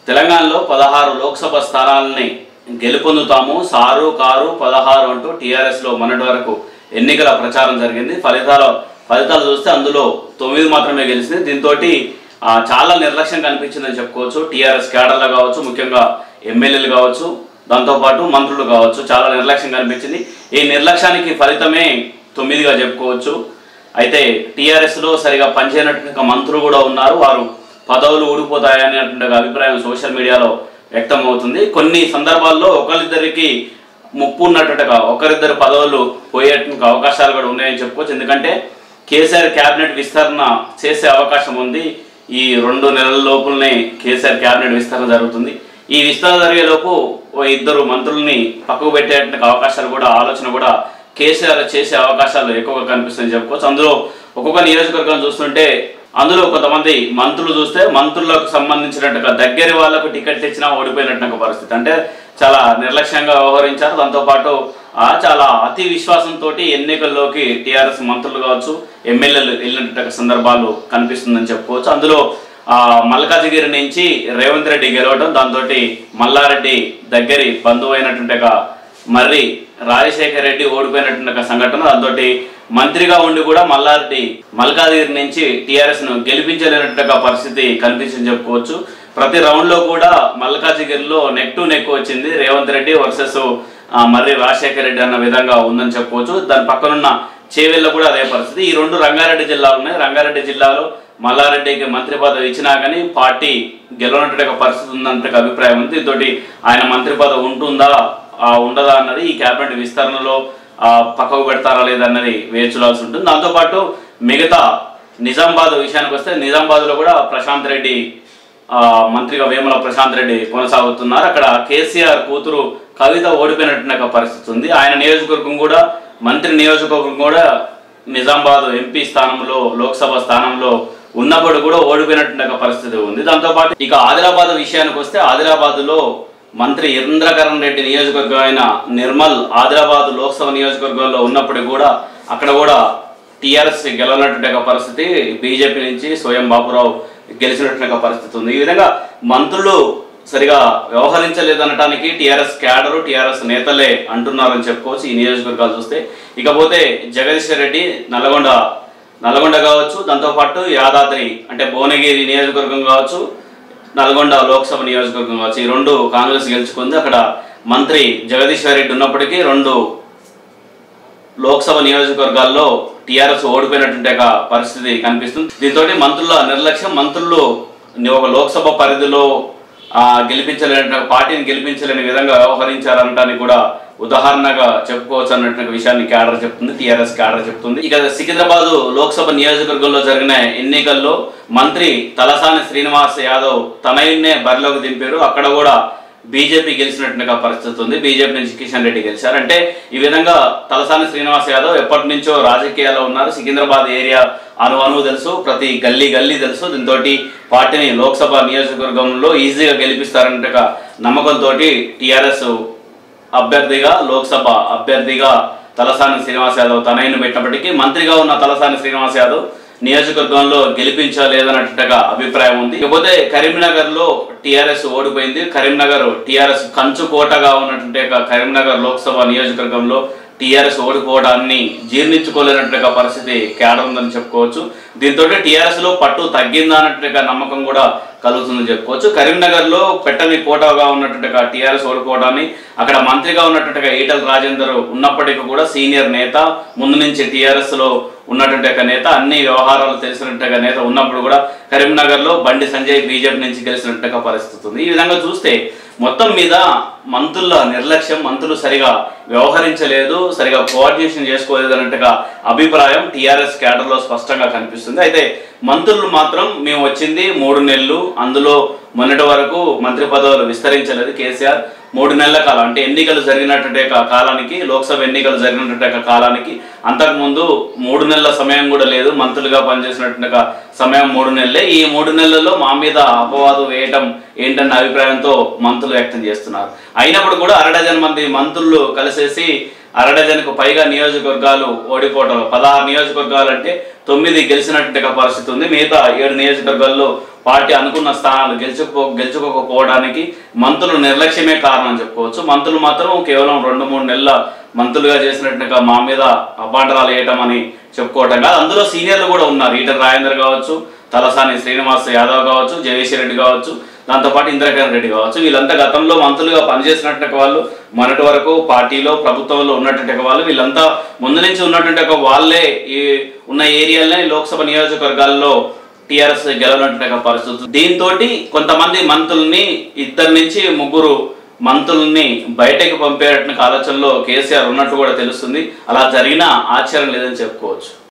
తెలంగాణలో పదహారు లోక్సభ స్థానాలని గెలుపొందుతాము సారు కారు పదహారు అంటూ టీఆర్ఎస్లో మొన్నటి వరకు ఎన్నికల ప్రచారం జరిగింది ఫలితాలు ఫలితాలు చూస్తే అందులో తొమ్మిది మాత్రమే గెలిచింది దీంతో చాలా నిర్లక్ష్యం కనిపించిందని చెప్పుకోవచ్చు టీఆర్ఎస్ క్యాడర్లు కావచ్చు ముఖ్యంగా ఎమ్మెల్యేలు కావచ్చు దాంతోపాటు మంత్రులు కావచ్చు చాలా నిర్లక్ష్యం కనిపించింది ఈ నిర్లక్ష్యానికి ఫలితమే తొమ్మిదిగా చెప్పుకోవచ్చు అయితే టీఆర్ఎస్లో సరిగా పనిచేయనటువంటి మంత్రులు కూడా ఉన్నారు వారు పదవులు ఊడిపోతాయనేటువంటి అభిప్రాయం సోషల్ మీడియాలో వ్యక్తం అవుతుంది కొన్ని సందర్భాల్లో ఒకరిద్దరికి ముప్పు ఉన్నట్టుగా ఒకరిద్దరు పదవులు పోయేటువంటి అవకాశాలు కూడా ఉన్నాయని చెప్పుకోవచ్చు ఎందుకంటే కేసీఆర్ క్యాబినెట్ విస్తరణ చేసే అవకాశం ఉంది ఈ రెండు నెలల లోపులనే కేసీఆర్ క్యాబినెట్ విస్తరణ జరుగుతుంది ఈ విస్తరణ జరిగేలోపు ఓ ఇద్దరు మంత్రుల్ని పక్కకు పెట్టేటువంటి అవకాశాలు కూడా ఆలోచన కూడా కేసీఆర్ చేసే అవకాశాలు ఎక్కువగా కనిపిస్తాయని చెప్పుకోవచ్చు అందులో ఒక్కొక్క నియోజకవర్గం చూస్తుంటే అందులో కొంతమంది మంత్రులు చూస్తే మంత్రులకు సంబంధించినట్టుగా దగ్గరి వాళ్ళకు టికెట్ ఇచ్చినా ఓడిపోయినట్టు పరిస్థితి అంటే చాలా నిర్లక్ష్యంగా వ్యవహరించారు దాంతోపాటు ఆ చాలా అతి విశ్వాసంతో ఎన్నికల్లోకి టీఆర్ఎస్ మంత్రులు కావచ్చు ఎమ్మెల్యేలు వెళ్ళినట్టు సందర్భాలు కనిపిస్తుందని చెప్పుకోవచ్చు అందులో ఆ మల్కాజిగిరి నుంచి రేవంత్ రెడ్డి గెలవడం దాంతో మల్లారెడ్డి దగ్గరి బంధువు అయినటువంటి ఒక మర్రి రాజశేఖర్ రెడ్డి ఓడిపోయినటువంటి ఒక సంఘటన దాంతో మంత్రిగా ఉండి కూడా మల్లారెడ్డి మల్కాజిగిరి నుంచి టీఆర్ఎస్ ను గెలిపించలేనట్టుగా పరిస్థితి కనిపించింది చెప్పుకోవచ్చు ప్రతి రౌండ్ లో కూడా మల్కాజిగిరిలో నెక్ టు నెక్ వచ్చింది రేవంత్ రెడ్డి వర్సెస్ మర్రి రాజశేఖర్ రెడ్డి అన్న విధంగా ఉందని చెప్పుకోవచ్చు దాని పక్కనున్న చేవెళ్ళ కూడా అదే పరిస్థితి ఈ రెండు రంగారెడ్డి జిల్లాలు ఉన్నాయి రంగారెడ్డి జిల్లాలో మల్లారెడ్డికి మంత్రి పదవి ఇచ్చినా కానీ పార్టీ గెలవనట్టు పరిస్థితి ఉందంటే అభిప్రాయం ఉంది దీంతో ఆయన మంత్రి పదవి ఉంటుందా ఆ, ఉండదా అన్నది ఈ కేబినెట్ విస్తరణలో ఆ, పక్కకు పెడతారా లేదన్నది వేచి చూడాల్సి ఉంటుంది దాంతోపాటు మిగతా నిజామాబాద్ విషయానికి వస్తే నిజామాబాద్లో కూడా ప్రశాంత్ రెడ్డి ఆ, మంత్రిగా వేముల ప్రశాంత్ రెడ్డి కొనసాగుతున్నారు అక్కడ కేసీఆర్ కూతురు కవిత ఓడిపోయినట్టు పరిస్థితి ఉంది ఆయన నియోజకవర్గం కూడా మంత్రి నియోజకవర్గం కూడా నిజామాబాద్ ఎంపీ స్థానంలో లోక్సభ స్థానంలో ఉన్నప్పుడు కూడా ఓడిపోయినట్టు పరిస్థితి ఉంది దాంతోపాటు ఇక ఆదిలాబాద్ విషయానికి వస్తే ఆదిలాబాద్ లో మంత్రి ఇంద్రకరణ్ రెడ్డి నియోజకవర్గం అయిన నిర్మల్ ఆదిలాబాద్ లోక్సభ నియోజకవర్గంలో ఉన్నప్పటికీ కూడా అక్కడ కూడా టీఆర్ఎస్ గెలవనటువంటి పరిస్థితి బీజేపీ నుంచి స్వయం బాబురావు గెలిచినటువంటి పరిస్థితి ఉంది ఈ విధంగా మంత్రులు సరిగా వ్యవహరించలేదనటానికి టీఆర్ఎస్ క్యాడరు టీఆర్ఎస్ నేతలే అంటున్నారని చెప్పుకోవచ్చు ఈ నియోజకవర్గాలు చూస్తే ఇకపోతే జగదీశ్వర్ రెడ్డి నల్గొండ నల్గొండ కావచ్చు దాంతోపాటు యాదాద్రి అంటే భువనగిరి నియోజకవర్గం కావచ్చు నల్గొండ లోక్సభ నియోజకవర్గం కావచ్చు ఈ రెండు కాంగ్రెస్ గెలుచుకుంది అక్కడ మంత్రి జగదీశ్వర్ రెడ్డి ఉన్నప్పటికీ రెండు లోక్సభ నియోజకవర్గాల్లో టీఆర్ఎస్ ఓడిపోయినటువంటి ఒక పరిస్థితి కనిపిస్తుంది దీంతో మంత్రుల నిర్లక్ష్యం మంత్రులు ఒక లోక్సభ పరిధిలో ఆ, గెలిపించలేని పార్టీని గెలిపించలేని విధంగా వ్యవహరించారనటానికి కూడా ఉదాహరణగా చెప్పుకోవచ్చు అన్నటువంటి విషయాన్ని క్యాడర్ చెప్తుంది టీఆర్ఎస్ క్యాడర్ చెప్తుంది ఇక సికింద్రాబాద్ లోక్సభ నియోజకవర్గంలో జరిగిన ఎన్నికల్లో మంత్రి తలసాని శ్రీనివాస్ యాదవ్ తనయున్నే బరిలోకి దింపారు అక్కడ కూడా బీజేపీ గెలిచినట్టుగా పరిస్థితి ఉంది బీజేపీ నుంచి కిషన్ రెడ్డి గెలిచారు అంటే ఈ విధంగా తలసాని శ్రీనివాస్ యాదవ్ ఎప్పటి నుంచో రాజకీయాల్లో ఉన్నారు సికింద్రాబాద్ ఏరియా అను అను తెలుసు ప్రతి గల్లీ గల్లీ తెలుసు దీంతో పార్టీని లోక్సభ నియోజకవర్గంలో ఈజీగా గెలిపిస్తారన్నట్టుగా నమ్మకంతో టీఆర్ఎస్ అభ్యర్థిగా లోక్సభ అభ్యర్థిగా తలసాని శ్రీనివాస్ యాదవ్ తనయుని పెట్టినప్పటికీ మంత్రిగా ఉన్న తలసాని శ్రీనివాస్ యాదవ్ నియోజకవర్గంలో గెలిపించలేదన్నట్టుగా అభిప్రాయం ఉంది ఇకపోతే కరీంనగర్ లో టీఆర్ఎస్ ఓడిపోయింది కరీంనగర్ టీఆర్ఎస్ కంచు కోటగా ఉన్నటువంటి ఒక కరీంనగర్ లోక్సభ నియోజకవర్గంలో టీఆర్ఎస్ ఓడిపోవడాన్ని జీర్ణించుకోలేనట్టుగా పరిస్థితి కేడర్ ఉందని చెప్పుకోవచ్చు దీంతో టీఆర్ఎస్ లో పట్టు తగ్గిందా అన్నట్టుగా నమ్మకం కూడా కలుగుతుందని చెప్పుకోవచ్చు కరీంనగర్ లో పెట్టని కోటగా ఉన్నట్టుగా టీఆర్ఎస్ ఓడిపోవడాన్ని అక్కడ మంత్రిగా ఉన్నట్టుగా ఈటల రాజేందర్ ఉన్నప్పటికీ కూడా సీనియర్ నేత ముందు నుంచి టీఆర్ఎస్ లో ఉన్నటువంటి ఒక నేత అన్ని వ్యవహారాలు తెలిసినట్టుగా నేత ఉన్నప్పుడు కూడా కరీంనగర్ లో బండి సంజయ్ బీజేపీ నుంచి గెలిచినట్టుగా పరిస్థితి ఉంది ఈ విధంగా చూస్తే మొత్తం మీద మంత్రుల నిర్లక్ష్యం మంత్రులు సరిగా వ్యవహరించలేదు సరిగా కోఆర్డినేషన్ చేసుకోలేదు అన్నట్టుగా అభిప్రాయం టీఆర్ఎస్ క్యాడర్లో స్పష్టంగా కనిపిస్తుంది అయితే మంత్రులు మాత్రం మేము వచ్చింది మూడు నెలలు అందులో మొన్నటి వరకు మంత్రి పదవులు విస్తరించలేదు కేసీఆర్ మూడు నెలల కాలం అంటే ఎన్నికలు జరిగినటువంటి యొక్క కాలానికి లోక్సభ ఎన్నికలు జరిగినటువంటి యొక్క కాలానికి అంతకుముందు మూడు నెలల సమయం కూడా లేదు మంత్రులుగా పనిచేసినటువంటి ఒక సమయం మూడు నెలలే ఈ మూడు నెలల్లో మా మీద అపవాదు వేయటం ఏంటన్న అభిప్రాయంతో మంత్రులు వ్యక్తం చేస్తున్నారు అయినప్పుడు కూడా అర డజన్ మంది మంత్రులు కలిసేసి అరడజన్కు పైగా నియోజకవర్గాలు ఓడిపోవడం పదహారు నియోజకవర్గాలు అంటే తొమ్మిది గెలిచినట్టుగా పరిస్థితి ఉంది మిగతా ఏడు నియోజకవర్గాల్లో పార్టీ అనుకున్న స్థానాలు గెలుచుకో గెలుచుకోకపోవడానికి మంత్రులు నిర్లక్ష్యమే కారణం చెప్పుకోవచ్చు మంత్రులు మాత్రం కేవలం రెండు మూడు నెలల మంత్రులుగా చేసినట్టుగా మా మీద అపాండరాలు వేయటం అని చెప్పుకోవటం కాదు అందులో సీనియర్లు కూడా ఉన్నారు ఈటర్ రాజేందర్ కావచ్చు తలసాని శ్రీనివాస్ యాదవ్ కావచ్చు జగదీశ్వర్ రెడ్డి కావచ్చు దాంతోపాటు ఇంద్రకరణ్ రెడ్డి కావచ్చు వీళ్ళంతా గతంలో మంత్రులుగా పనిచేసినట్టు వాళ్ళు మొన్నటి వరకు పార్టీలో ప్రభుత్వంలో ఉన్నటువంటి వాళ్ళు వీళ్ళంతా ముందు నుంచి ఉన్నటువంటి ఒక వాళ్ళే ఈ ఉన్న ఏరియాలనే లోక్సభ నియోజకవర్గాల్లో టిఆర్ఎస్ గెలవనటువంటి పరిస్థితి దీంతో కొంతమంది మంత్రుల్ని ఇద్దరు నుంచి ముగ్గురు మంత్రుల్ని బయటకు పంపేటటువంటి ఆలోచనలో కేసీఆర్ ఉన్నట్టు కూడా తెలుస్తుంది అలా జరిగినా ఆశ్చర్యం లేదని చెప్పుకోవచ్చు